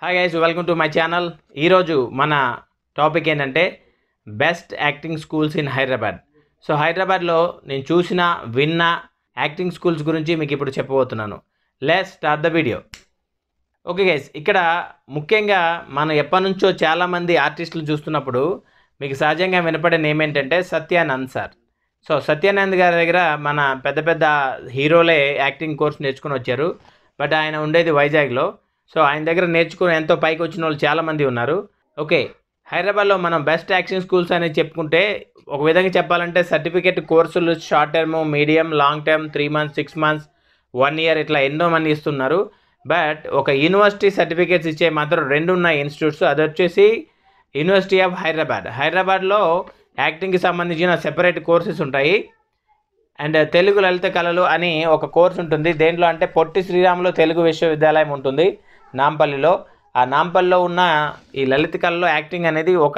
hi guys welcome to my channel ఈరోజు మన topic ఏంటంటే best acting schools in Hyderabad so హైదరాబాద్లో నేను చూసిన విన్న యాక్టింగ్ స్కూల్స్ గురించి మీకు ఇప్పుడు చెప్పబోతున్నాను let's start the video okay guys ఇక్కడ ముఖ్యంగా మనం ఎప్పటి నుంచో చాలామంది ఆర్టిస్టులు చూస్తున్నప్పుడు మీకు సహజంగా వినపడే నేమ్ ఏంటంటే సత్యానంద్ సార్ సో సత్యానంద్ గారి దగ్గర మన పెద్ద పెద్ద హీరోలే యాక్టింగ్ కోర్స్ నేర్చుకుని వచ్చారు బట్ ఆయన ఉండేది వైజాగ్లో సో ఆయన దగ్గర నేర్చుకుని ఎంతో పైకి వచ్చిన వాళ్ళు చాలామంది ఉన్నారు ఓకే హైదరాబాద్లో మనం బెస్ట్ యాక్షన్ స్కూల్స్ అనేది చెప్పుకుంటే ఒక విధంగా చెప్పాలంటే సర్టిఫికేట్ కోర్సులు short term medium long term three months six months one year ఇట్లా ఎన్నో మంది ఇస్తున్నారు బట్ ఒక యూనివర్సిటీ సర్టిఫికేట్స్ ఇచ్చే మాత్రం రెండు ఉన్నాయి ఇన్స్టిట్యూట్స్ అది వచ్చేసి యూనివర్సిటీ ఆఫ్ హైదరాబాద్ హైదరాబాద్లో యాక్టింగ్కి సంబంధించిన సెపరేట్ కోర్సెస్ ఉంటాయి అండ్ తెలుగు లలిత కళలు అని ఒక కోర్స్ ఉంటుంది దేంట్లో అంటే పొట్టి శ్రీరాములు తెలుగు విశ్వవిద్యాలయం ఉంటుంది నాంపల్లిలో ఆ నాంపల్లిలో ఉన్న ఈ లలిత కళలో యాక్టింగ్ అనేది ఒక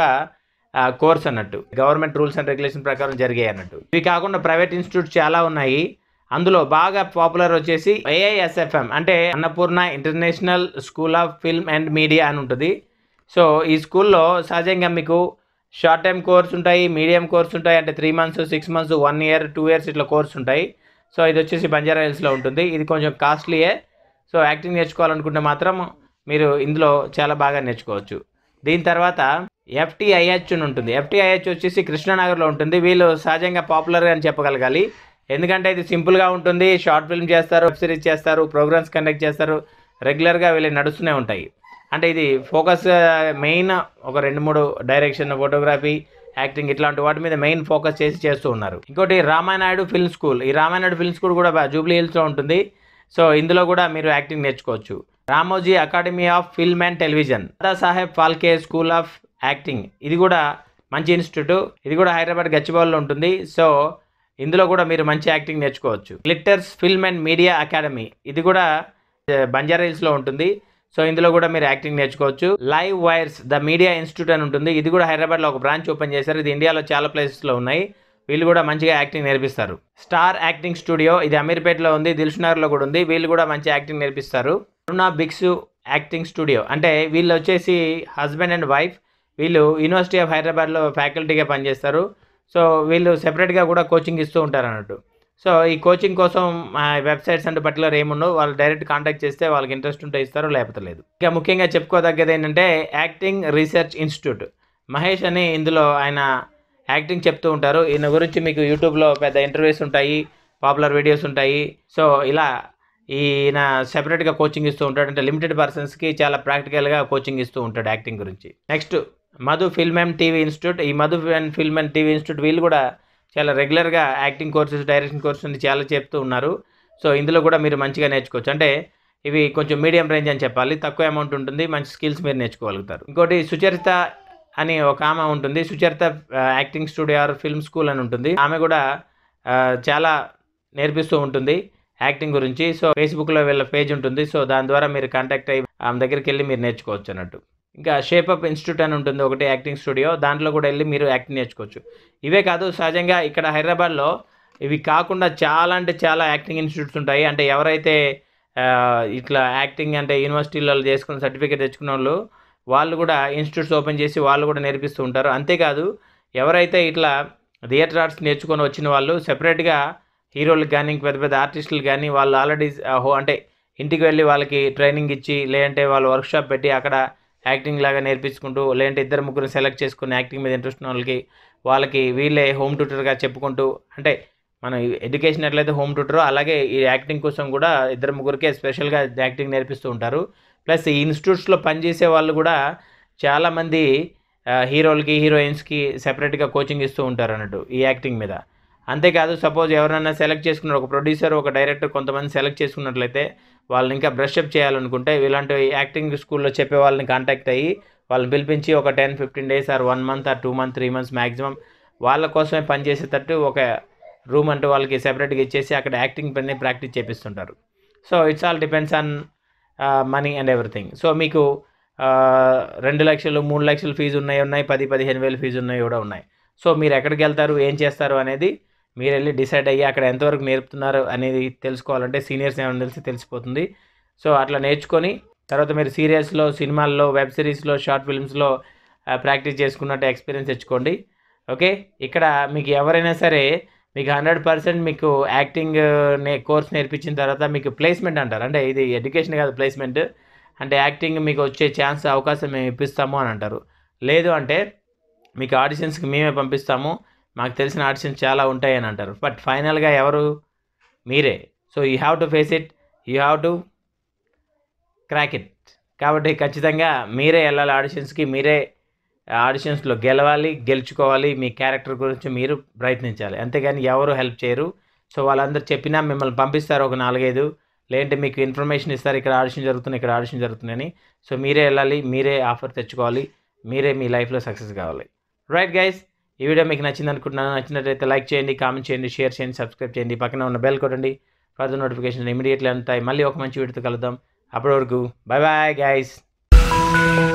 కోర్స్ అన్నట్టు గవర్నమెంట్ రూల్స్ అండ్ రెగ్యులేషన్ ప్రకారం జరిగాయి అన్నట్టు ఇవి కాకుండా ప్రైవేట్ ఇన్స్టిట్యూట్స్ చాలా ఉన్నాయి అందులో బాగా పాపులర్ వచ్చేసి ఏఐఎస్ఎఫ్ఎం అంటే Annapurna international school of film and media అని ఉంటుంది సో ఈ స్కూల్లో సహజంగా మీకు షార్ట్ టైం కోర్స్ ఉంటాయి మీడియం కోర్స్ ఉంటాయి అంటే three months six months one year two years ఇట్లా కోర్స్ ఉంటాయి సో ఇది వచ్చేసి బంజారా హిల్స్లో ఉంటుంది ఇది కొంచెం కాస్ట్లీయే సో యాక్టింగ్ నేర్చుకోవాలనుకుంటే మాత్రం మీరు ఇందులో చాలా బాగా నేర్చుకోవచ్చు దీని తర్వాత ఎఫ్టీఐహెచ్ అని ఉంటుంది ఎఫ్టీఐహెచ్ వచ్చేసి కృష్ణానగర్లో ఉంటుంది వీళ్ళు సహజంగా పాపులర్ అని చెప్పగలగాలి ఎందుకంటే ఇది సింపుల్గా ఉంటుంది షార్ట్ ఫిల్మ్ చేస్తారు వెబ్ సిరీస్ చేస్తారు ప్రోగ్రామ్స్ కండక్ట్ చేస్తారు రెగ్యులర్గా వీళ్ళు నడుస్తూనే ఉంటాయి అంటే ఇది ఫోకస్ మెయిన్ ఒక రెండు మూడు డైరెక్షన్ ఫోటోగ్రఫీ యాక్టింగ్ ఇట్లాంటి వాటి మీద మెయిన్ ఫోకస్ చేసి చేస్తూ ఉన్నారు ఇంకోటి రామానాయుడు ఫిల్మ్ స్కూల్ ఈ రామానాయుడు ఫిల్మ్ స్కూల్ కూడా జూబ్లీ హిల్స్లో ఉంటుంది సో ఇందులో కూడా మీరు యాక్టింగ్ నేర్చుకోవచ్చు Ramoji academy of film and television Dadasaheb Phalke school of acting ఇది కూడా మంచి ఇన్స్టిట్యూట్ ఇది కూడా హైదరాబాద్ గచ్చిబౌలిలో ఉంటుంది సో ఇందులో కూడా మీరు మంచి యాక్టింగ్ నేర్చుకోవచ్చు glitters film and media academy ఇది కూడా బంజారా హిల్స్లో ఉంటుంది సో ఇందులో కూడా మీరు యాక్టింగ్ నేర్చుకోవచ్చు live wires the media institute అని ఉంటుంది ఇది కూడా హైదరాబాద్లో ఒక బ్రాంచ్ ఓపెన్ చేశారు ఇది ఇండియాలో చాలా ప్లేసెస్లో ఉన్నాయి వీళ్ళు కూడా మంచిగా యాక్టింగ్ నేర్పిస్తారు స్టార్ యాక్టింగ్ స్టూడియో ఇది అమీర్పేటలో ఉంది దిల్సునగర్లో కూడా ఉంది వీళ్ళు కూడా మంచి యాక్టింగ్ నేర్పిస్తారు అరుణ బిక్సు యాక్టింగ్ స్టూడియో అంటే వీళ్ళు వచ్చేసి హస్బెండ్ అండ్ వైఫ్ వీళ్ళు యూనివర్సిటీ ఆఫ్ హైదరాబాద్లో ఫ్యాకల్టీగా పనిచేస్తారు సో వీళ్ళు సెపరేట్గా కూడా కోచింగ్ ఇస్తూ ఉంటారు అన్నట్టు సో ఈ కోచింగ్ కోసం వెబ్సైట్స్ అంటే పర్టికులర్ ఏముండవు వాళ్ళు డైరెక్ట్ కాంటాక్ట్ చేస్తే వాళ్ళకి ఇంట్రెస్ట్ ఉంటే ఇస్తారు లేకపోతే లేదు ఇంకా ముఖ్యంగా చెప్పుకోదగ్గది ఏంటంటే యాక్టింగ్ రీసెర్చ్ ఇన్స్టిట్యూట్ మహేష్ అని ఇందులో ఆయన యాక్టింగ్ చెప్తూ ఉంటారు ఈయన గురించి మీకు యూట్యూబ్లో పెద్ద ఇంటర్వ్యూస్ ఉంటాయి పాపులర్ వీడియోస్ ఉంటాయి సో ఇలా ఈయన సెపరేట్గా కోచింగ్ ఇస్తూ ఉంటాడు అంటే లిమిటెడ్ పర్సన్స్కి చాలా ప్రాక్టికల్గా కోచింగ్ ఇస్తూ ఉంటాడు యాక్టింగ్ గురించి next Madhu film and TV institute ఈ Madhu and film and TV institute వీళ్ళు కూడా చాలా రెగ్యులర్గా యాక్టింగ్ కోర్సెస్ డైరెక్షన్ కోర్సెస్ చాలా చెప్తూ ఉన్నారు సో ఇందులో కూడా మీరు మంచిగా నేర్చుకోవచ్చు అంటే ఇవి కొంచెం మీడియం రేంజ్ అని చెప్పాలి తక్కువ అమౌంట్ ఉంటుంది మంచి స్కిల్స్ మీరు నేర్చుకోగలుగుతారు ఇంకోటి సుచరిత అని ఒక ఆమె ఉంటుంది Sucharita acting studio or film school అని ఉంటుంది ఆమె కూడా చాలా నేర్పిస్తూ ఉంటుంది యాక్టింగ్ గురించి సో ఫేస్బుక్లో వీళ్ళ పేజ్ ఉంటుంది సో దాని ద్వారా మీరు కాంటాక్ట్ అయ్యి ఆమె దగ్గరికి వెళ్ళి మీరు నేర్చుకోవచ్చు అన్నట్టు ఇంకా షేపప్ ఇన్స్టిట్యూట్ అని ఉంటుంది ఒకటి యాక్టింగ్ స్టూడియో దాంట్లో కూడా వెళ్ళి మీరు యాక్టింగ్ నేర్చుకోవచ్చు ఇవే కాదు సహజంగా ఇక్కడ హైదరాబాద్లో ఇవి కాకుండా చాలా అంటే చాలా యాక్టింగ్ ఇన్స్టిట్యూట్స్ ఉంటాయి అంటే ఎవరైతే ఇట్లా యాక్టింగ్ అంటే యూనివర్సిటీలలో చేసుకున్న సర్టిఫికేట్ తెచ్చుకున్న వాళ్ళు వాళ్ళు కూడా ఇన్స్టిట్యూట్స్ ఓపెన్ చేసి వాళ్ళు కూడా నేర్పిస్తూ ఉంటారు అంతేకాదు ఎవరైతే ఇట్లా థియేటర్ ఆర్ట్స్ నేర్చుకొని వచ్చిన వాళ్ళు సెపరేట్గా హీరోలకు కానీ పెద్ద పెద్ద ఆర్టిస్టులు కానీ వాళ్ళు ఆల్రెడీ అంటే ఇంటికి వెళ్ళి వాళ్ళకి ట్రైనింగ్ ఇచ్చి లేదంటే వాళ్ళు వర్క్షాప్ పెట్టి అక్కడ యాక్టింగ్ లాగా నేర్పించుకుంటూ లేదంటే ఇద్దరు ముగ్గురు సెలెక్ట్ చేసుకుని యాక్టింగ్ మీద ఇంట్రెస్ట్ ఉన్న వాళ్ళకి వాళ్ళకి వీళ్ళే హోమ్ ట్యూటర్గా చెప్పుకుంటూ అంటే మనం ఎడ్యుకేషన్ ఎట్లయితే హోమ్ ట్యూటరో అలాగే ఈ యాక్టింగ్ కోసం కూడా ఇద్దరు ముగ్గురికే స్పెషల్గా యాక్టింగ్ నేర్పిస్తూ ఉంటారు ప్లస్ ఈ ఇన్స్టిట్యూట్స్లో పనిచేసే వాళ్ళు కూడా చాలామంది హీరోలకి హీరోయిన్స్కి సెపరేట్గా కోచింగ్ ఇస్తూ ఉంటారు అన్నట్టు ఈ యాక్టింగ్ మీద అంతేకాదు సపోజ్ ఎవరైనా సెలెక్ట్ చేసుకున్నారు ఒక ప్రొడ్యూసర్ ఒక డైరెక్టర్ కొంతమంది సెలెక్ట్ చేసుకున్నట్లయితే వాళ్ళని ఇంకా బ్రష్అప్ చేయాలనుకుంటే ఇలాంటి యాక్టింగ్ స్కూల్లో చెప్పే వాళ్ళని కాంటాక్ట్ అయ్యి వాళ్ళని పిలిపించి ఒక ten fifteen days or one month or two month three months maximum వాళ్ళ కోసమే పనిచేసేటట్టు ఒక రూమ్ అంటూ వాళ్ళకి సెపరేట్గా ఇచ్చేసి అక్కడ యాక్టింగ్ పని ప్రాక్టీస్ చేపిస్తుంటారు so it's all depends on money and everything so మీకు రెండు లక్షలు మూడు లక్షలు ఫీజు ఉన్నాయి ఉన్నాయి పది పదిహేను వేలు ఫీజు ఉన్నాయి కూడా ఉన్నాయి సో మీరు ఎక్కడికి వెళ్తారు ఏం చేస్తారు అనేది మీరు వెళ్ళి డిసైడ్ అయ్యి అక్కడ ఎంతవరకు నేర్పుతున్నారు అనేది తెలుసుకోవాలంటే సీనియర్స్ ఏమైనా తెలిసి తెలిసిపోతుంది సో అట్లా నేర్చుకొని తర్వాత మీరు సీరియల్స్లో సినిమాల్లో వెబ్ సిరీస్లో షార్ట్ ఫిల్మ్స్లో ప్రాక్టీస్ చేసుకున్నట్టు ఎక్స్పీరియన్స్ తెచ్చుకోండి ఓకే ఇక్కడ మీకు ఎవరైనా సరే మీకు హండ్రెడ్ పర్సెంట్ మీకు యాక్టింగ్ నే కోర్స్ నేర్పించిన తర్వాత మీకు ప్లేస్మెంట్ అంటారు అంటే ఇది ఎడ్యుకేషన్ కాదు ప్లేస్మెంట్ అంటే యాక్టింగ్ మీకు వచ్చే ఛాన్స్ అవకాశం మేము ఇప్పిస్తాము అని అంటారు లేదు అంటే మీకు ఆడిషన్స్కి మేమే పంపిస్తాము మాకు తెలిసిన ఆడిషన్స్ చాలా ఉంటాయి అని అంటారు బట్ ఫైనల్గా ఎవరు మీరే so you have to face it you have to crack it కాబట్టి ఖచ్చితంగా మీరే వెళ్ళాలి ఆడిషన్స్కి మీరే ఆడిషన్స్లో గెలవాలి గెలుచుకోవాలి మీ క్యారెక్టర్ గురించి మీరు ప్రయత్నించాలి అంతేగాని ఎవరు హెల్ప్ చేయరు సో వాళ్ళందరూ చెప్పినా మిమ్మల్ని పంపిస్తారు ఒక నాలుగైదు లేదంటే మీకు ఇన్ఫర్మేషన్ ఇస్తారు ఇక్కడ ఆడిషన్ జరుగుతుంది ఇక్కడ ఆడిషన్ జరుగుతుందని సో మీరే వెళ్ళాలి మీరే ఆఫర్ తెచ్చుకోవాలి మీరే మీ లైఫ్లో సక్సెస్ కావాలి రైట్ గైస్ ఈ వీడియో మీకు నచ్చింది అనుకుంటున్నాను నచ్చినట్లయితే లైక్ చేయండి కామెంట్ చేయండి షేర్ చేయండి సబ్స్క్రైబ్ చేయండి పక్కన ఉన్న బెల్ కొట్టండి ఫర్దర్ నోటిఫికేషన్ ఇమీడియట్లీ అంతాయి మళ్ళీ ఒక మంచి వీడియోతో కలుద్దాం అప్పటి వరకు బాయ్ బాయ్ గైస్